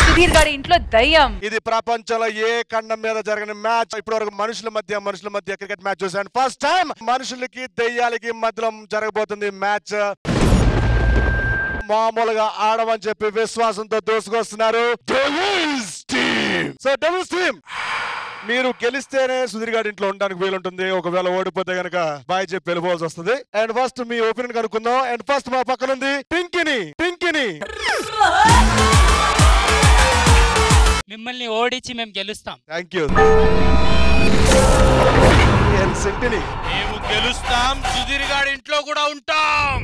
సుధీర్ గారి ఇంట్లో దయ్యం ఇది ప్రపంచంలో ఏ ఖండం మీద జరిగిన మ్యాచ్ ఇప్పటి వరకు మనుషుల మధ్య మనుషుల మధ్య క్రికెట్ మ్యాచ్ చూసాను ఫస్ట్ టైం మనుషులకి దెయ్యాలకి మధ్యలో జరగబోతుంది మ్యాచ్ మామూలుగా ఆడమని చెప్పి విశ్వాసంతో దూసుకొస్తున్నారు devils team so devils team మీరు గెలిస్తేనే సుధీర్ గారి ఇంట్లో ఉండడానికి వీలుంటుంది ఒకవేళ ఓడిపోతే గనక బాయ్ చెప్పి వెళ్ళిపోవాల్సి వస్తుంది అండ్ ఫస్ట్ మీ ఒపీనియన్ కనుక్కుందాం అండ్ ఫస్ట్ మా పక్కన ఉంది పింకిని పింకిని మిమ్మల్ని ఓడించి మేము గెలుస్తాం థ్యాంక్ యూ అండ్ సింటిని మేము గెలుస్తాం సుధీర్ గారి ఇంట్లో కూడా ఉంటాం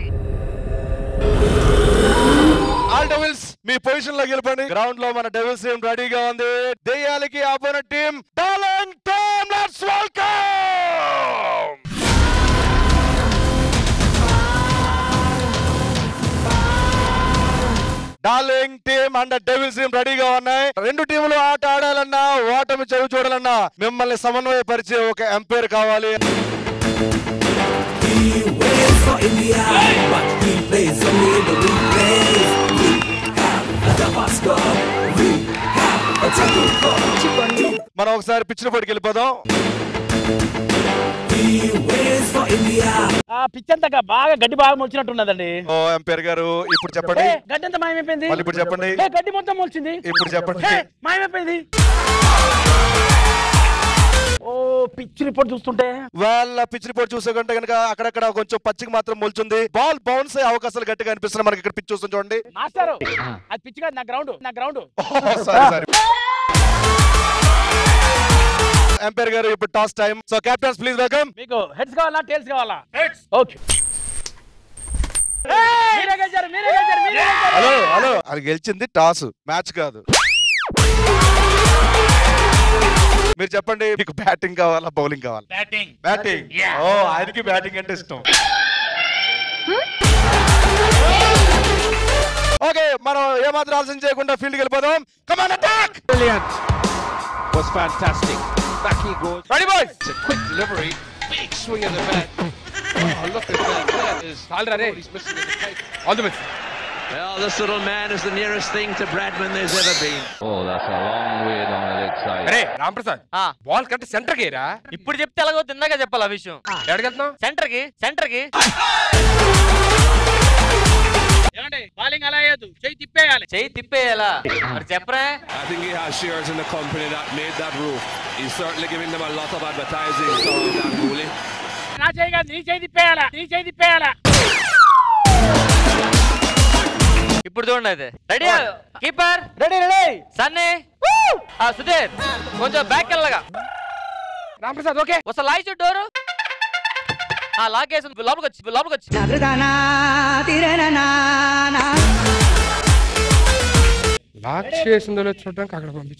ఆల్ డెవిల్స్ మీ పొజిషన్ లో గెలపండి గ్రౌండ్ లో మన డెవిల్స్ టీం రెడీగా ఉంది దెయ్యాలకి opponent team talent team let's welcome darling team and devils team రెడీగా ఉన్నాయి రెండు టీములు ఆట ఆడాలన్నా ఓటమి చవి చూడాలన్నా మిమ్మల్ని సమన్వయపరిచే ఒక ఎంపైర్ కావాలి for India, but we plays only the replays. We have a Tabasco, we have a Taco మనం ఒకసారి పిచ్చిన పోటీకి వెళ్ళిపోదాం He waits for India. ఆ పిచ్చి అంతా గా- బాగా గడ్డి బాగా మొలిచినట్టున్నదండి ఓ ఎంపైర్ గారు ఇప్పుడు చెప్పండి ఏ, గడ్డి అంతా మాయమైపోయింది మళ్ళీ ఇప్పుడు చెప్పండి ఏ, గడ్డి మొత్తం మొలిచింది ఇప్పుడు చెప్పండి ఏ, మాయమైపోయింది ఓ పిచ్చి రిపోర్ట్ చూస్తుంటే వాళ్ళ పిచ్ రిపోర్ట్ చూసే కంటే కనుక అక్కడక్కడ కొంచెం పచ్చికి మాత్రం మొలుచుంది బాల్ బౌన్స్ అయ్యే అవకాశాలు గట్టిగా అనిపిస్తున్నాయి మనకి ఇక్కడ పిచ్ చూస్తుంది చూడండి మాస్టారు అది పిచ్చి కాదు నా గ్రౌండ్ నా గ్రౌండ్ సారీ సారీ ఎంపైర్ గారు ఇప్పుడు toss time so captains please welcome మీకు హెడ్స్ కావాలా టేల్స్ కావాలా హెడ్స్ ఓకే మీరే గెలిచారు మీరే గెలిచారు మీరే గెలిచారు హలో హలో అది గెలిచింది టాస్ మ్యాచ్ కాదు మీరు చెప్పండి మీకు బ్యాటింగ్ కావాలా బౌలింగ్ కావాలా బ్యాటింగ్ బ్యాటింగ్ ఓ ఆయనకి బ్యాటింగ్ అంటే ఇష్టం ఓకే మనం ఏమాత్రం ఆలస్యం చేయకుండా ఫీల్డ్కి వెళ్ళిపోదాం come on attack Brilliant. Was fantastic. Back he goes. Ready boys It's a quick delivery. Big swing of the bat. Oh, look at that. That is. He's missing in the tape. All the best Well, this little man is the nearest thing to Bradman there's ever been. Oh, that's a long way down the leg side. అరే Ramprasad ball correct centre కి రా ఇప్పుడు చెప్తే ఎలాగో తిందాక చెప్పాలి ఆ విషయం ఎక్కడికి వెళ్తున్నావు సెంటర్ కి సెంటర్ కి ఏమండి బౌలింగ్ అలా అయ్యదు చెయ్యి తిప్పేయాలి చెయ్యి తిప్పేయాలా మరి చెప్పరా I think he has shares in the company that made that rule. He's certainly giving them a lot of advertising, so that goalie. నా చెయ్యి కాదు నీ చెయ్యి తిప్పేయాలా నీ చెయ్యి తిప్పేయాలా ఇప్పుడు చూడండి అయితే ready keeper ready ready Sunny ఆ సుధీర్ కొంచెం బ్యాక్ వెళ్ళగా రాంప్రసాద్ ఓకే ఒకసారి లాగి చూడు డోరు ఆ లాగేసి లోపలికి వచ్చి లోపలికి వచ్చి లాక్ చేసిందో లేదో చూడడానికి అక్కడ పంపించు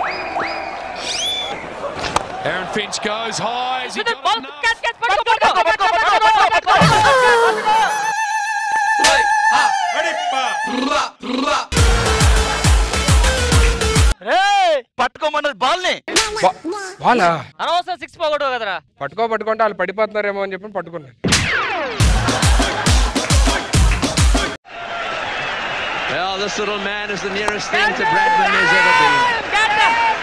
Aaron Finch goes high. Has he Sudheer got ball enough? Catch catch పట్టుకో పట్టుకో పట్టుకో పట్టుకో పట్టుకో పట్టుకో పట్టుకోమన్నది బాల్ ని వాళ్ళా అనవసరం సిక్స్ పోగొట్టవు కదరా పట్టుకో పట్టుకుంటే వాళ్ళు పడిపోతున్నారేమో అని చెప్పి పట్టుకున్నాను Well, this little man is the nearest thing to Bradman there's ever been.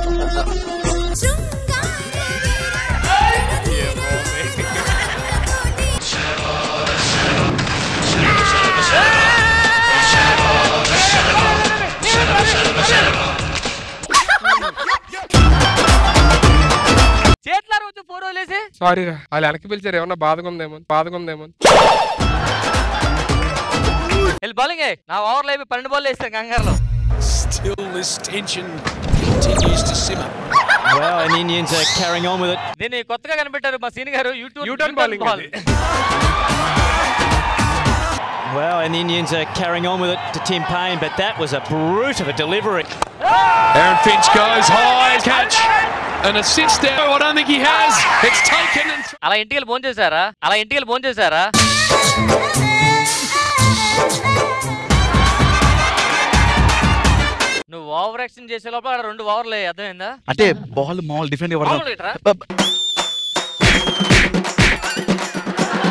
చేతిలో రోజు ఫోర్ వదిలేసి సారీ రా వాళ్ళు వెనక్కి పిలిచారు ఏమన్నా బాధగా ఉందేమో బాధగా ఉందేమో వెళ్ళి బౌలింగ్ నా ఓవర్లో అయిపోయి పన్నెండు బాల్ వేస్తాను కంగారులో Still, this tension continues to simmer. Well, and Indians are carrying on with it. దీన్ని కొత్తగా కనిపెట్టారు మా సీని గారు యూట్యూబ్ U-turn bowling అది. Well, and Indians are carrying on with it to Tim Payne, but that was a brute of a delivery. Aaron Finch goes high. Catch. And it sits there. I don't think he has. It's taken and అలా ఇంటికి వెళ్ళి phone చేశారా అలా ఇంటికి వెళ్ళి phone చేశారా నువ్వు over action చేసే లోపల ఆడ రెండు ఓవర్లు అర్థమైందా అంటే బాల్ మామూలు డిఫరెంట్ గా మామూలుగా ఇట్రా.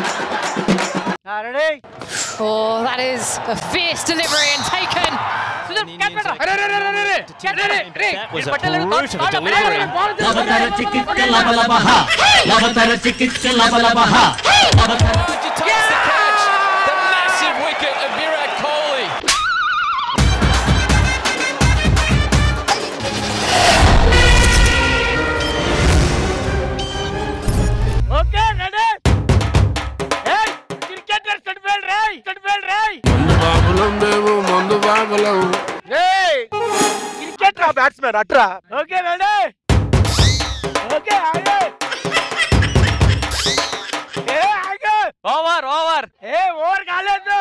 Oh, that is a fierce delivery and taken. Sudheer catch పెట్టరా అరే రే రే రే రే క్యాచ్ రే, రే, రే. మీరు పట్టలేదు కాల్ కాల్ లవతర చికిత్స లబలబహ లవతర చికిత్స లబలబహ లవతర Takes the catch. The massive wicket of Virat Kohli. Okay ready ఏయ్ క్రికెటర్ చడిపోయాడు రేయ్ చడిపోయాడు రేయ్ ఏయ్ క్రికెట్ రా బ్యాట్స్మెన్ అట్రా ఓకే రెడీ ఓకే ఆగే ఏ ఆగే ఓవర్ ఓవర్ ఏ ఓవర్ కాలేదు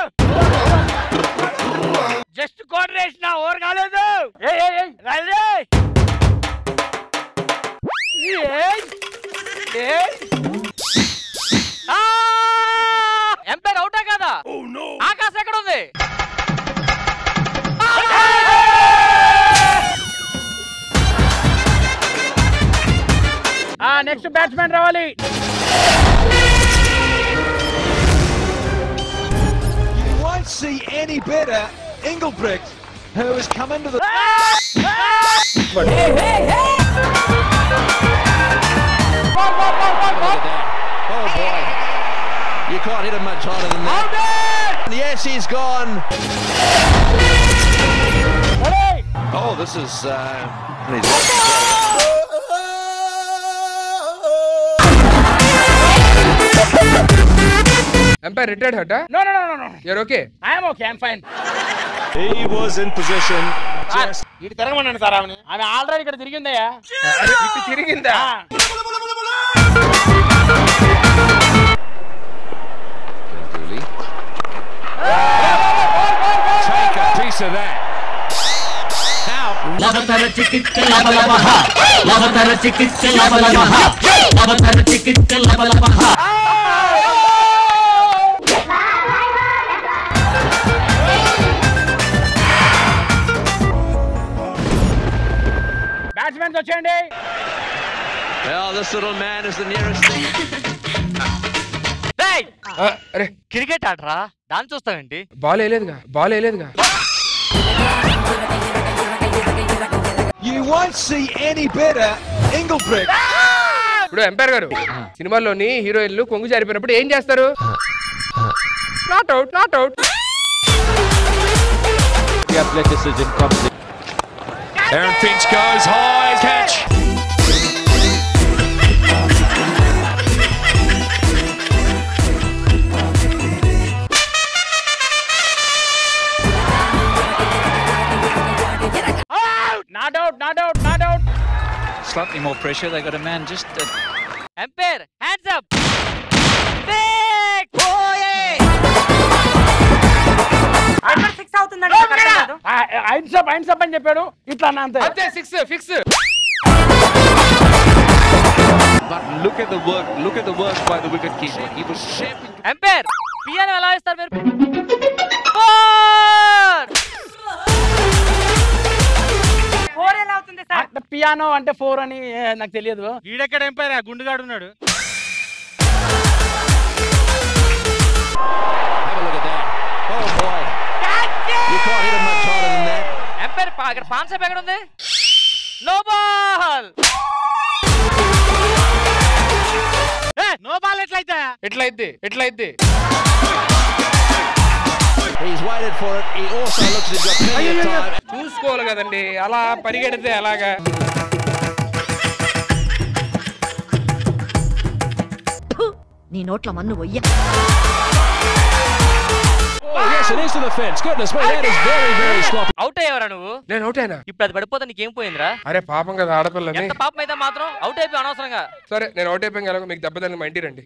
జస్ట్ కోట్ వేసిన ఓవర్ కాలేదు ఏ ఏ ఏ రెడీ ఏ ఏ ఎంపైర్ అవుటా కదా ఆకాశ్ ఎక్కడ ఉంది ఆ నెక్స్ట్ బ్యాట్స్మెన్ రావాలి won't see any better Engelbrecht, who has come into the. Oh boy. You can't hit him much harder than that. Yes, he's gone. Oh, this is. Uh, umpire retired hurt no no no no you're okay I'm okay I'm fine He was in position. ఇటు తిరగమన్నాను sir ఆమె ఆమె already ఇక్కడ తిరిగిందయ్యా ఇటు తిరిగిందా Take a piece of that. లవతర చికిత్స లబలబహ లవతర చికిత్స లబలబహ లవతర చికిత్స లబలబహ బ్యాట్స్మెన్స్ వచ్చేయండి well, this little man is the nearest thing. రేయ్ అరే క్రికెట్ ఆడరా దాన్ని చూస్తావేంటి బాల్ వేయలేదుగా బాల్ వేయలేదుగా You won't see any better Engelbrecht. ఇప్పుడు ఎంపైర్ గారు సినిమాల్లోని హీరోయిన్లు కొంగు జారిపోయినప్పుడు ఏం చేస్తారు not out not out Aaron Finch goes high. Catch. Not out not out not out Slightly more pressure. They got a man just. Uh, umpire hands up six అవుతుందండి ఐన్స్ అప్ ఐన్స్ అప్ అని చెప్పాడు ఇట్లా అన్న అంతే అంతే six fix But look at the work. Look at the work by the wicket keeper. He was shaping. Umpire piano ఎలా ఇస్తారు మీరు ఫోర్ ఫోర్ ఎలా అవుతుంది సార్ పియానో అంటే ఫోర్ అని ఏ, నాకు తెలియదు వీడెక్కడ ఎంపైర్ గుండుగాడు ఉన్నాడు Have a look at that. Oh boy. You can't hit him much harder than that. Umpire పా- ఇక్కడ పాన్ షాప్ ఎక్కడ ఉంది నో బాల్ నో బాల్ ఎట్లయితే ఎట్లయితే ఎట్లయితే He's waited for it. He also looks as he's got plenty of time. చూసుకోవాలి కదండి అలా పరిగెడితే అలాగా నీ నోట్ల మన్ను వయ్య Oh, yes, it is to the fence. Goodness me, that is very, very sloppy. Out అయ్యేవరా నువ్వు నేను అవుట్ అయినా ఇప్పుడు అది పడిపోతే నీకేం పోయిందిరా అరే పాపం కదా ఆడపిల్లని ఎంత పాపం అయితే మాత్రం అవుట్ అయిపోయి అనవసరంగా సరే నేను అవుట్ అయిపోయాను కదా మీకు దెబ్బతానికి మా ఇంటి రండి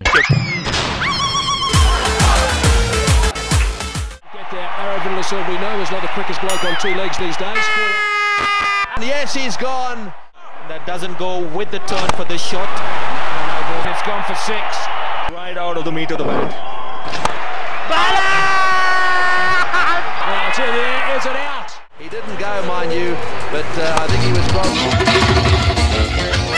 Get there. Aravind Lassil, we know, is not the quickest bloke on two legs these days. And yes, he's gone. That doesn't go with the turn for this shot. It's gone for six. Right out of the meat of the bat. Well, it's in the air. Is it out? He didn't go, mind you, but uh, I think he was probably.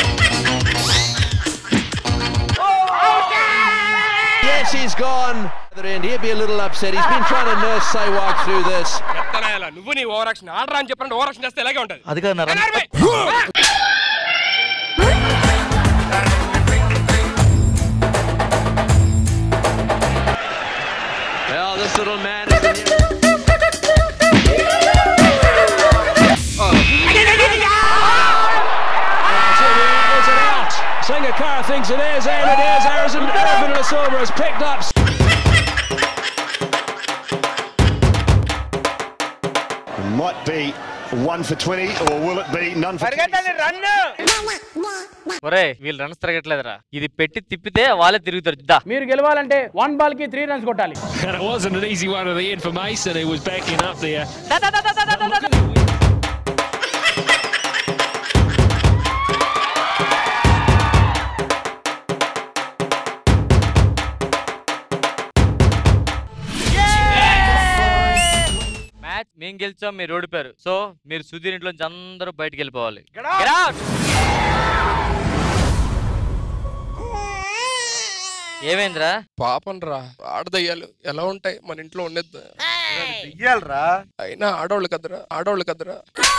Yes, he's gone. end. He'd be a little upset. He's been trying to nurse Saywak through this. చెప్తానా నువ్వు నీ over action ఆడరా అని చెప్పండి over action చేస్తే ఇలాగే ఉంటది అది కాదు Well, this little man is. Singakar thinks it is, and it is. Harrison Irvin Silver has picked up. Might be one for 20, or will it be none for 20? పరిగెత్తండి run ఒరే వీళ్ళు runs తిరగట్లేదురా ఇది పెట్టి తిప్పితే వాళ్ళే తిరుగుతారు దా మీరు గెలవాలంటే వన్ బాల్ కి త్రీ రన్స్ కొట్టాలి And it wasn't an easy one at the end for Mason, who was backing up there. Match మేము గెలిచాం మీరు ఓడిపోయారు సో మీరు సుధీర్ ఇంట్లో నుంచి అందరూ బయటికి వెళ్ళిపోవాలి ఏమైందిరా పాపం రా ఆడదయ్యాలు ఎలా ఉంటాయి మన ఇంట్లో ఉండేది ఇయ్యాలరా అయినా ఆడవాళ్ళు కదరా ఆడవాళ్ళు కదరా